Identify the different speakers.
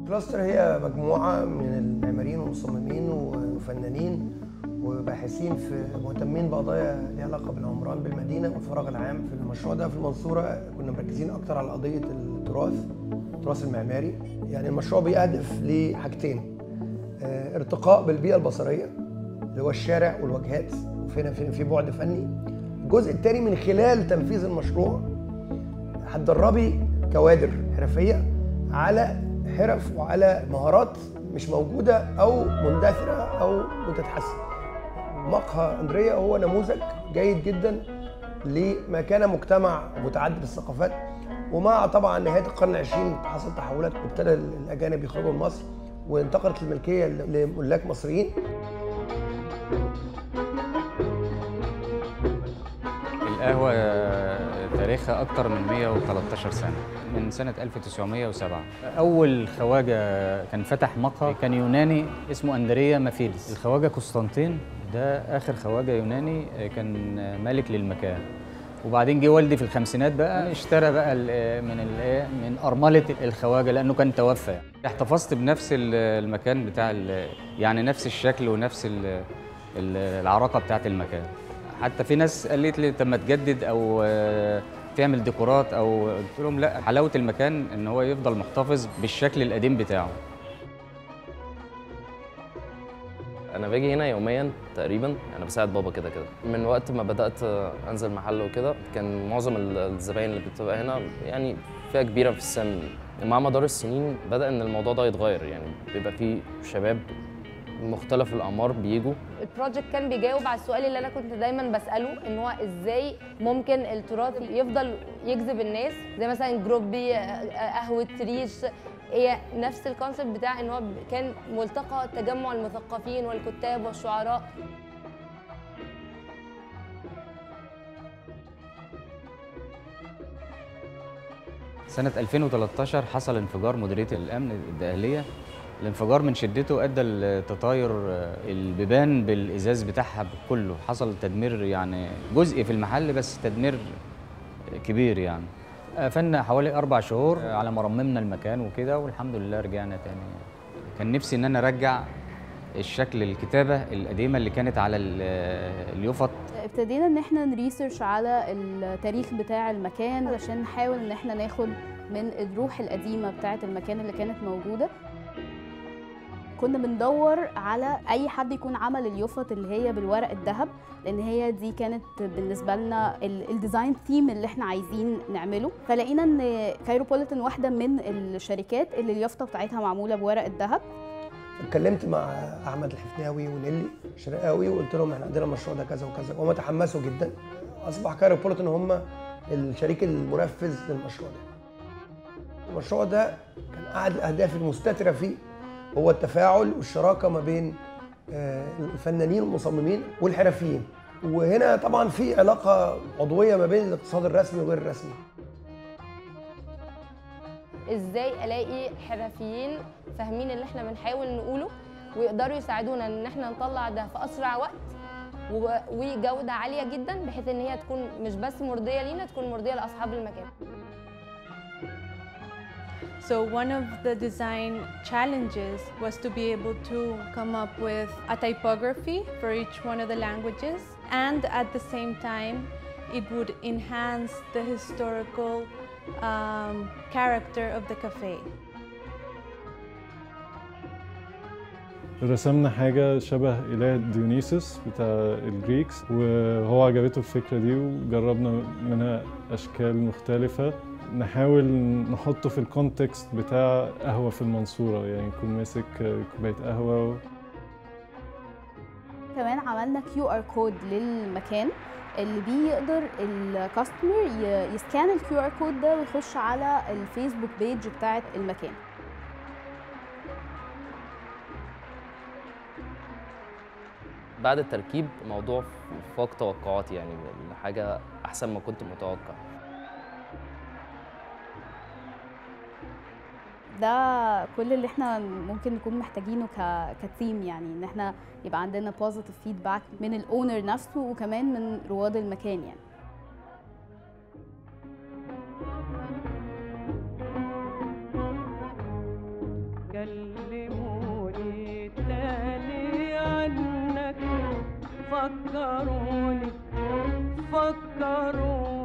Speaker 1: كلاستر هي مجموعة من المعماريين والمصممين وفنانين وباحثين في مهتمين بقضايا ليها علاقة بالعمران بالمدينة والفراغ العام في المشروع ده في المنصورة كنا مركزين أكتر على قضية التراث التراث المعماري يعني المشروع بيهدف لحاجتين آه، ارتقاء بالبيئة البصرية اللي هو الشارع والواجهات وفينا في في بعد فني الجزء الثاني من خلال تنفيذ المشروع هتدربي كوادر حرفيه على حرف وعلى مهارات مش موجوده او مندثره او بتتحسن مقهى اندريا هو نموذج جيد جدا لما كان مجتمع متعدد الثقافات ومع طبعا نهايه القرن العشرين حصل تحولات وابتدى الاجانب يخرجوا من مصر وانتقلت الملكيه لملاك مصريين
Speaker 2: القهوة تاريخها أكتر من 113 سنة من سنة 1907 أول خواجة كان فتح مقهى كان يوناني اسمه أندريا مافيلس الخواجة قسطنطين ده آخر خواجة يوناني كان مالك للمكان وبعدين جه والدي في الخمسينات بقى اشترى بقى ال- من الايه من ارمله الخواجه لانه كان توفى يعني. احتفظت بنفس ال- المكان بتاع ال- يعني نفس الشكل ونفس ال- ال- العراقه بتاعت المكان حتى في ناس قالت لي طب ما تجدد او آه، تعمل ديكورات او قلت لهم لا حلاوه المكان ان هو يفضل محتفظ بالشكل القديم بتاعه
Speaker 3: انا باجي هنا يوميا تقريبا انا بساعد بابا كده كده من وقت ما بدات انزل محل وكده كان معظم ال- الزباين اللي بتبقى هنا يعني فئه كبيره في السن مع مدار السنين بدا ان الموضوع ده يتغير يعني بيبقى في شباب مختلف الاعمار بيجوا
Speaker 4: البروجكت كان بيجاوب على السؤال اللي انا كنت دايما بساله ان هو ازاي ممكن التراث يفضل يجذب الناس زي مثلا جروبي آه، قهوه ريش هي نفس الكونسيبت بتاع ان هو كان ملتقى تجمع المثقفين والكتاب والشعراء
Speaker 2: سنة 2013 حصل انفجار مديرية الأمن الداخلية الانفجار من شدته أدى لتطاير البيبان بالإزاز بتاعها كله حصل تدمير يعني جزء في المحل بس تدمير كبير يعني قفلنا حوالي أربع شهور على ما رممنا المكان وكده والحمد لله رجعنا تاني كان نفسي إن أنا أرجع الشكل الكتابة القديمة اللي كانت على ال- اليفط
Speaker 5: ابتدينا ان احنا نريسيرش على التاريخ بتاع المكان علشان نحاول ان احنا ناخد من الروح القديمه بتاعه المكان اللي كانت موجوده كنا بندور على اي حد يكون عمل اليوفط اللي هي بالورق الذهب لان هي دي كانت بالنسبه لنا ال- الديزاين ثيم اللي احنا عايزين نعمله فلقينا ان كايروبوليتان واحده من الشركات اللي اليافطه بتاعتها معموله بورق الذهب
Speaker 1: اتكلمت مع احمد الحفناوي ونيلي شرقاوي وقلت لهم احنا عندنا المشروع ده كذا وكذا وهم تحمسوا جدا اصبح كايروبوليتان هم الشريك المنفذ للمشروع ده المشروع ده كان احد الاهداف المستتره فيه هو التفاعل والشراكه ما بين آه، الفنانين والمصممين والحرفيين وهنا طبعا في علاقه عضويه ما بين الاقتصاد الرسمي وغير الرسمي
Speaker 4: ازاي الاقي حرفيين فاهمين اللي احنا بنحاول نقوله ويقدروا يساعدونا ان احنا نطلع ده في اسرع وقت و- وجوده عاليه جدا بحيث ان هي تكون مش بس مرضيه لينا تكون مرضيه لاصحاب المكان
Speaker 6: So one of the design challenges was to be able to come up with a typography for each one of the languages and at the same time it would enhance the historical um, character of the cafe.
Speaker 7: رسمنا حاجة شبه إله ديونيسوس بتاع الجريكس وهو عجبته الفكرة دي وجربنا منها أشكال مختلفة نحاول نحطه في الكونتكست بتاع قهوة في المنصورة يعني يكون ماسك كوباية قهوة
Speaker 5: كمان عملنا كيو ار كود للمكان اللي بيه يقدر الكاستمر يسكان الكيو ار كود ده ويخش على الفيسبوك بيج بتاعه المكان
Speaker 3: بعد التركيب الموضوع فوق توقعاتي يعني حاجه احسن ما كنت متوقع
Speaker 5: ده كل اللي احنا ممكن نكون محتاجينه ك كتيم يعني ان احنا يبقى عندنا بوزيتيف فيدباك من الاونر نفسه وكمان من رواد المكان يعني
Speaker 8: فكروني فكروني